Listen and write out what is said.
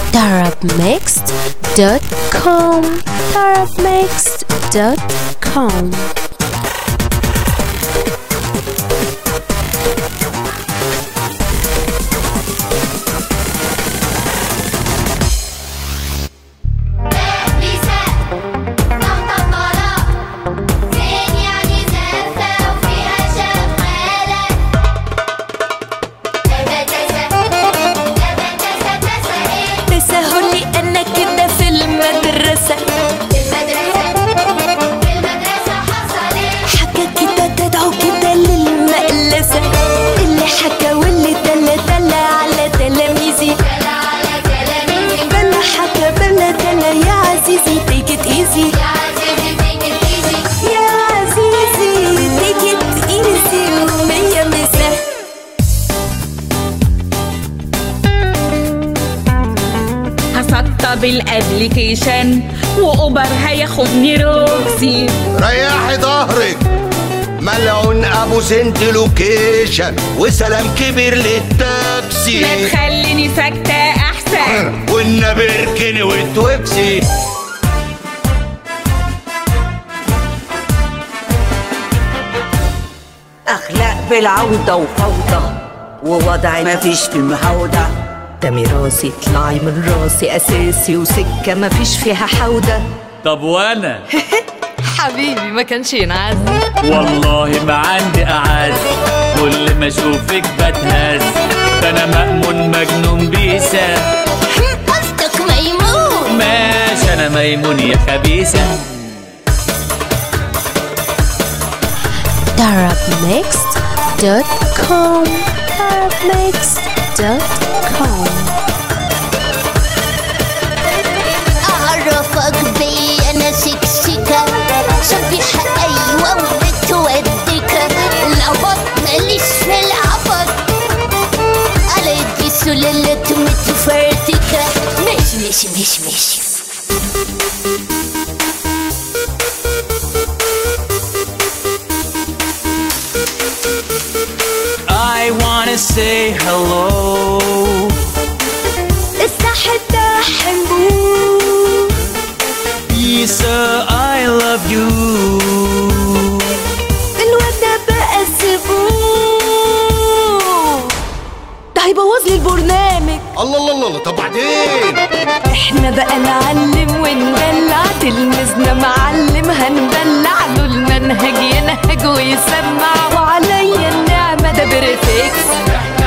darabmixed.com darabmixed.com لسه طبطبالة زين يعني زفة وفيها شغالة تسا تسا تسا تسا تسا ايه تسهلي انا كده في المدرسة المدرسة المدرسة حصل ايه حكى كده تدعو كده للمقلسة اللي حكى واللي تلا تلا على تلاميذي تلا على تلاميذي بلا حكى بلا تلا يا عزيزي take it easy يا عزيزي take it easy يا عزيزي take it easy ومية مسا هسطب الابليكيشن واوبر هياخدني روكسي ريحي ظهرك ملعون ابو سنت لوكيشن وسلام كبير ما للتاكسي تخليني ساكتة احسن والنبي اركني وتوكسي أخلاق بالعودة وفوضى ووضع مفيش في محاودة ده ميراثي طلعي من راسي أساسي وسكة مفيش فيها حودة طب وانا حبيبي ما كانش ينعز والله ما عندي اعز كل ما اشوفك بتهز ده انا مأمون مجنون بيسة قصدك ميمون ماشي انا ميمون يا خبيثة darabmixed.com darabmixed.com أعرفك بي أنا سكسكة صبيحة أيوة وبتوديك العبط ماليش في العبط على يدي سلالة متفرتكة ماشي ماشي ماشي ماشي I wanna say hello الساحة حنبوب Lisa I love you الواد ده بقى الزبون ده هيبوظ لي البرنامج الله الله الله الله، طب بعدين احنا بقى نعلم وندلع تلميذنا معلم هندلع له المنهج ينهج ويسمع وعليا النعمة ده بريفكس